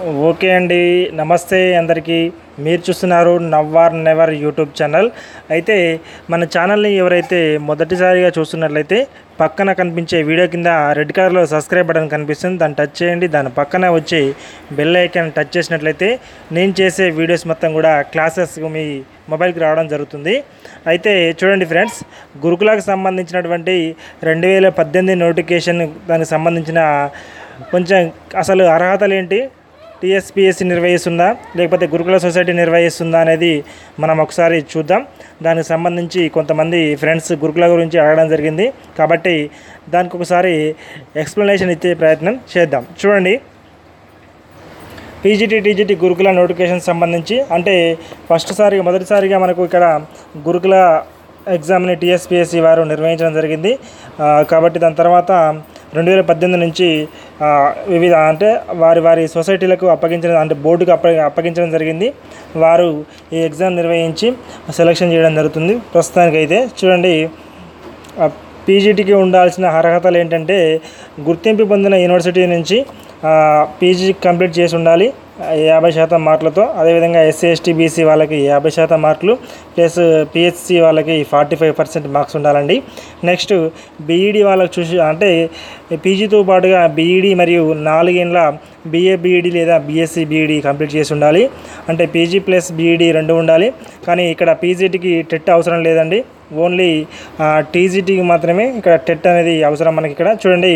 okay అండి నమస్తే అందరికీ మీరు చూస్తున్నారు నవ్వార్ నెవర్ యూట్యూబ్ ఛానల్ అయితే మన ఛానల్ని ఎవరైతే మొదటిసారిగా చూస్తున్నట్లయితే పక్కన కనిపించే వీడియో కింద రెడ్ కలర్లో సబ్స్క్రైబ్ బటన్ కనిపిస్తుంది దాన్ని టచ్ చేయండి దాని పక్కన వచ్చి బెల్ ఐకాన్ టచ్ చేసినట్లయితే నేను చేసే వీడియోస్ మొత్తం కూడా క్లాసెస్ మీ మొబైల్కి రావడం జరుగుతుంది అయితే చూడండి ఫ్రెండ్స్ గురుకులకు సంబంధించినటువంటి రెండు వేల పద్దెనిమిది నోటిఫికేషన్ దానికి సంబంధించిన కొంచెం అసలు అర్హతలు ఏంటి టీఎస్పిఎస్సి నిర్వహిస్తుందా లేకపోతే గురుకుల సొసైటీ నిర్వహిస్తుందా అనేది మనం ఒకసారి చూద్దాం దానికి సంబంధించి కొంతమంది ఫ్రెండ్స్ గురుకుల గురించి అడగడం జరిగింది కాబట్టి దానికి ఒకసారి ఎక్స్ప్లెనేషన్ ఇచ్చే ప్రయత్నం చేద్దాం చూడండి పీజీటీ టీజీటీ గురుకుల నోటిఫికేషన్ సంబంధించి అంటే ఫస్ట్ సారిగా మొదటిసారిగా మనకు ఇక్కడ గురుకుల ఎగ్జామ్ని టీఎస్పిఎస్సి వారు నిర్వహించడం జరిగింది ఆ, కాబట్టి దాని తర్వాత రెండు వేల పద్దెనిమిది నుంచి ఆ, వివిధ అంటే వారి వారి సొసైటీలకు అప్పగించడం అంటే బోర్డుకు అప్ప అప్పగించడం జరిగింది వారు ఈ ఎగ్జామ్ నిర్వహించి సెలక్షన్ చేయడం జరుగుతుంది ప్రస్తుతానికైతే చూడండి ఆ పీజీటీకి ఉండాల్సిన అర్హతలు ఏంటంటే గుర్తింపు పొందిన యూనివర్సిటీ నుంచి ఆ, పీజీ కంప్లీట్ చేసి ఉండాలి ఆ, యాభై శాతం మార్కులతో అదేవిధంగా ఎస్సీ ఎస్టీ బీసీ వాళ్ళకి యాభై శాతం మార్కులు ప్లస్ పిహెచ్సి వాళ్ళకి ఫార్టీ ఫైవ్ పర్సెంట్ మార్క్స్ ఉండాలండి నెక్స్ట్ బీఈడి వాళ్ళకి చూసి అంటే పీజీతో పాటుగా బీఈడి మరియు నాలుగేండ్ల బీఏ బీఈడి లేదా బీఎస్సీ బీఈడి కంప్లీట్ చేసి ఉండాలి అంటే పీజీ ప్లస్ బీఈడి రెండు ఉండాలి కానీ ఇక్కడ పీజీటీకి టెట్ అవసరం లేదండి ఓన్లీ టీజీటీకి మాత్రమే ఇక్కడ టెట్ అనేది అవసరం మనకి ఇక్కడ చూడండి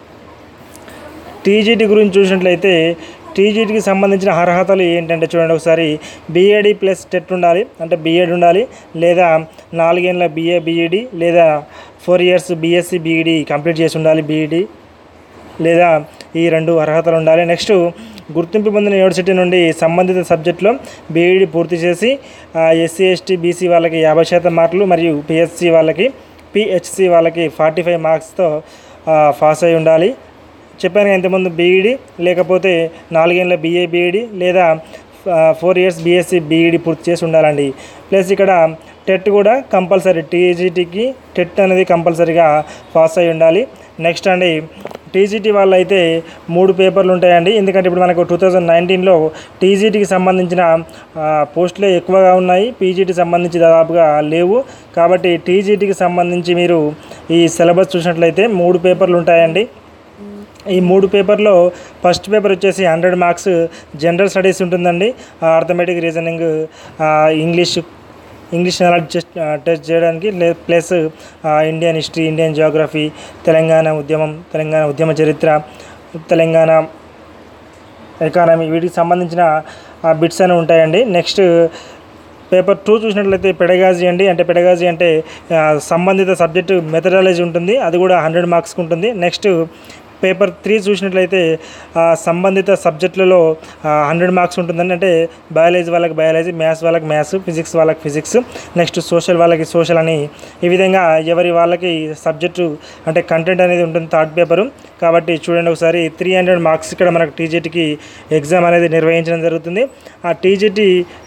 టీజీటీ గురించి చూసినట్లయితే టీజీటీకి సంబంధించిన అర్హతలు ఏంటంటే చూడండి ఒకసారి బీఏడి ప్లస్ టెట్ ఉండాలి అంటే బీఎడ్ ఉండాలి లేదా నాలుగేళ్ళ బీఏ బీఈడి లేదా four years BSc BEd complete చేసి ఉండాలి బీఈడి లేదా ఈ రెండు అర్హతలు ఉండాలి నెక్స్ట్ గుర్తింపు పొందిన యూనివర్సిటీ నుండి సంబంధిత సబ్జెక్టులో బీఈడి పూర్తి చేసి ఎస్సీ ఎస్టీ బీసీ వాళ్ళకి యాభై శాతం మార్కులు మరియు పిహెచ్సి వాళ్ళకి పిహెచ్సి వాళ్ళకి ఫార్టీ ఫైవ్ మార్క్స్తో పాస్ అయి ఉండాలి చెప్పాను కదా ఇంతకుముందు బీఈడి లేకపోతే నాలుగేళ్ళ బీఏ బీఈడి లేదా ఫోర్ ఇయర్స్ బీఎస్సీ బీఈడి పూర్తి చేసి ఉండాలండి ప్లస్ ఇక్కడ టెట్ కూడా కంపల్సరీ టీజీటీకి టెట్ అనేది కంపల్సరీగా పాస్ అయి ఉండాలి నెక్స్ట్ అండి టీజీటీ వాళ్ళు అయితే మూడు పేపర్లు ఉంటాయండి ఎందుకంటే ఇప్పుడు మనకు టూ థౌజండ్ నైన్టీన్లో టీజీటీకి సంబంధించిన ఆ, పోస్టులే ఎక్కువగా ఉన్నాయి పీజీటీ సంబంధించి దాదాపుగా లేవు కాబట్టి టీజీటీకి సంబంధించి మీరు ఈ సిలబస్ చూసినట్లయితే మూడు పేపర్లు ఉంటాయండి ఈ మూడు పేపర్లో ఫస్ట్ పేపర్ వచ్చేసి హండ్రెడ్ మార్క్స్ జనరల్ స్టడీస్ ఉంటుందండి arithmetic reasoning English English knowledge test test చేయడానికి లే plus Indian history Indian geography Telangana ఉద్యమం తెలంగాణ ఉద్యమ చరిత్ర తెలంగాణ ఎకానమీ వీటికి సంబంధించిన బిట్స్ అనేవి ఉంటాయండి నెక్స్ట్ పేపర్ టూ చూసినట్లయితే పెడగాజీ అండి అంటే పెడగాజీ అంటే ఆ, సంబంధిత సబ్జెక్టు మెథడాలజీ ఉంటుంది అది కూడా హండ్రెడ్ మార్క్స్కి ఉంటుంది నెక్స్ట్ పేపర్ త్రీ చూసినట్లయితే ఆ, సంబంధిత సబ్జెక్టులలో హండ్రెడ్ మార్క్స్ ఉంటుందండి అంటే బయాలజీ వాళ్ళకి బయాలజీ మ్యాథ్స్ వాళ్ళకి మ్యాథ్స్ ఫిజిక్స్ వాళ్ళకి ఫిజిక్స్ నెక్స్ట్ సోషల్ వాళ్ళకి సోషల్ అని ఈ విధంగా ఎవరి వాళ్ళకి సబ్జెక్టు అంటే కంటెంట్ అనేది ఉంటుంది థర్డ్ పేపరు కాబట్టి చూడండి ఒకసారి త్రీ హండ్రెడ్ మార్క్స్ ఇక్కడ మనకు టీజీటీకి ఎగ్జామ్ అనేది నిర్వహించడం జరుగుతుంది ఆ టీజీటీ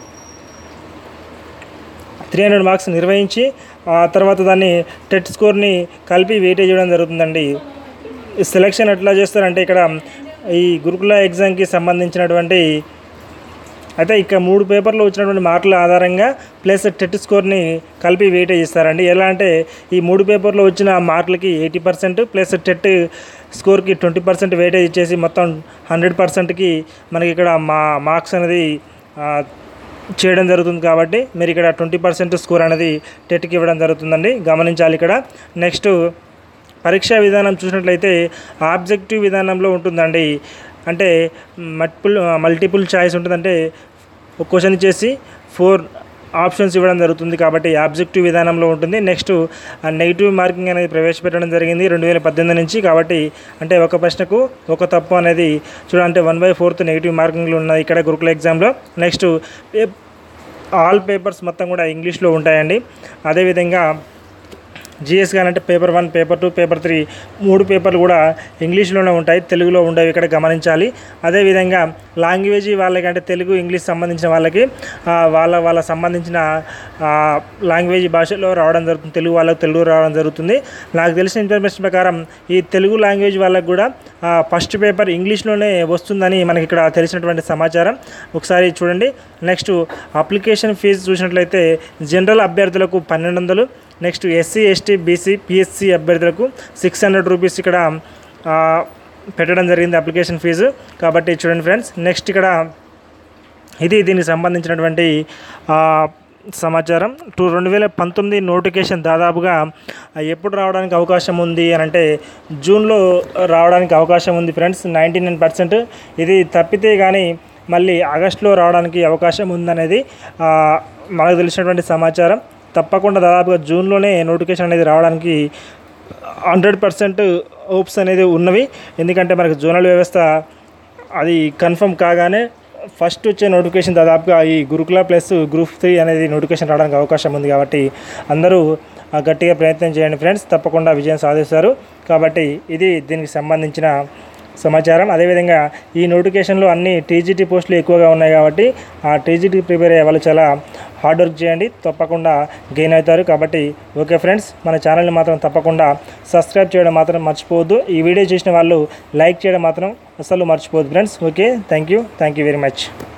త్రీ హండ్రెడ్ మార్క్స్ నిర్వహించి ఆ తర్వాత దాన్ని టెట్ స్కోర్ని కలిపి వెయిటేజ్ ఇవ్వడం జరుగుతుందండి ఈ సెలెక్షన్ ఎట్లా చేస్తారంటే ఇక్కడ ఈ గురుకుల ఎగ్జామ్కి సంబంధించినటువంటి అయితే ఇక మూడు పేపర్లు వచ్చినటువంటి మార్కుల ఆధారంగా ప్లస్ టెట్ స్కోర్ని కలిపి వెయిటేజ్ ఇస్తారండి ఎలా అంటే ఈ మూడు పేపర్లో వచ్చిన మార్కులకి ఎయిటీ పర్సెంట్ ప్లస్ టెట్ స్కోర్కి ట్వంటీ పర్సెంట్ వెయిటేజ్ ఇచ్చేసి మొత్తం హండ్రెడ్ పర్సెంట్కి మనకి ఇక్కడ మా మార్క్స్ అనేది ఆ, చేయడం జరుగుతుంది కాబట్టి మీరు ఇక్కడ ట్వంటీ పర్సెంట్ స్కోర్ అనేది టెట్కి ఇవ్వడం జరుగుతుందండి గమనించాలి ఇక్కడ నెక్స్ట్ పరీక్షా విధానం చూసినట్లయితే ఆబ్జెక్టివ్ విధానంలో ఉంటుందండి అంటే మల్టిపుల్ మల్టిపుల్ చాయిస్ ఉంటుంది అంటే ఒక క్వశ్చన్ ఇచ్చేసి ఫోర్ ఆప్షన్స్ ఇవ్వడం జరుగుతుంది కాబట్టి ఆబ్జెక్టివ్ విధానంలో ఉంటుంది నెక్స్ట్ నెగిటివ్ మార్కింగ్ అనేది ప్రవేశపెట్టడం జరిగింది రెండు వేల పద్దెనిమిది నుంచి కాబట్టి అంటే ఒక ప్రశ్నకు ఒక తప్పు అనేది చూడంటే వన్ బై ఫోర్త్ నెగిటివ్ మార్కింగ్లు ఉన్నాయి ఇక్కడ గురుకుల ఎగ్జామ్లో నెక్స్ట్ ఆల్ పేపర్స్ మొత్తం కూడా ఇంగ్లీష్లో ఉంటాయండి అదేవిధంగా జిఎస్ కానంటే paper one paper two paper three మూడు పేపర్లు కూడా ఇంగ్లీష్లోనే ఉంటాయి తెలుగులో ఉండవు ఇక్కడ గమనించాలి అదేవిధంగా లాంగ్వేజ్ వాళ్ళకంటే తెలుగు ఇంగ్లీష్ సంబంధించిన వాళ్ళకి ఆ, వాళ్ళ వాళ్ళ సంబంధించిన ఆ, లాంగ్వేజ్ భాషలో రావడం జరుగుతుంది తెలుగు వాళ్ళకి తెలుగు రావడం జరుగుతుంది నాకు తెలిసిన ఇన్ఫర్మేషన్ ప్రకారం ఈ తెలుగు లాంగ్వేజ్ వాళ్ళకి కూడా ఆ, ఫస్ట్ పేపర్ ఇంగ్లీష్లోనే వస్తుందని మనకి ఇక్కడ తెలిసినటువంటి సమాచారం ఒకసారి చూడండి నెక్స్ట్ అప్లికేషన్ ఫీజు చూసినట్లయితే జనరల్ అభ్యర్థులకు పన్నెండు వందలు next SC ST BC PSC అభ్యర్థులకు సిక్స్ హండ్రెడ్ రూపీస్ ఇక్కడ ఆ, పెట్టడం జరిగింది అప్లికేషన్ ఫీజు కాబట్టి చూడండి ఫ్రెండ్స్ నెక్స్ట్ ఇక్కడ ఇది దీనికి సంబంధించినటువంటి ఆ, సమాచారం టూ రెండు వేల పంతొమ్మిది నోటిఫికేషన్ దాదాపుగా ఎప్పుడు రావడానికి అవకాశం ఉంది అని అంటే జూన్లో రావడానికి అవకాశం ఉంది ఫ్రెండ్స్ నైంటీ నైన్ పర్సెంట్ ఇది తప్పితే కానీ మళ్ళీ ఆగస్టులో రావడానికి అవకాశం ఉందనేది ఆ, మనకు తెలిసినటువంటి సమాచారం తప్పకుండా దాదాపుగా జూన్లోనే నోటిఫికేషన్ అనేది రావడానికి హండ్రెడ్ పర్సెంట్ హోప్స్ అనేది ఉన్నవి ఎందుకంటే మనకు జోనల్ వ్యవస్థ అది కన్ఫర్మ్ కాగానే ఫస్ట్ వచ్చే నోటిఫికేషన్ దాదాపుగా ఈ గురుకుల ప్లస్ గ్రూప్ త్రీ అనేది నోటిఫికేషన్ రావడానికి అవకాశం ఉంది కాబట్టి అందరూ ఆ, గట్టిగా ప్రయత్నం చేయండి ఫ్రెండ్స్ తప్పకుండా విజయం సాధిస్తారు కాబట్టి ఇది దీనికి సంబంధించిన సమాచారం అదేవిధంగా ఈ నోటిఫికేషన్లో అన్ని టీజీటీ పోస్టులు ఎక్కువగా ఉన్నాయి కాబట్టి ఆ టీజీటీ ప్రిపేర్ అయ్యే వాళ్ళు చాలా హార్డ్ వర్క్ చేయండి తప్పకుండా గెయిన్ అవుతారు కాబట్టి ఓకే ఫ్రెండ్స్ మన ఛానల్ని మాత్రం తప్పకుండా సబ్స్క్రైబ్ చేయడం మాత్రం మర్చిపోవద్దు ఈ వీడియో చూసిన వాళ్ళు లైక్ చేయడం మాత్రం అసలు మర్చిపోవద్దు friends okay thank you thank you very much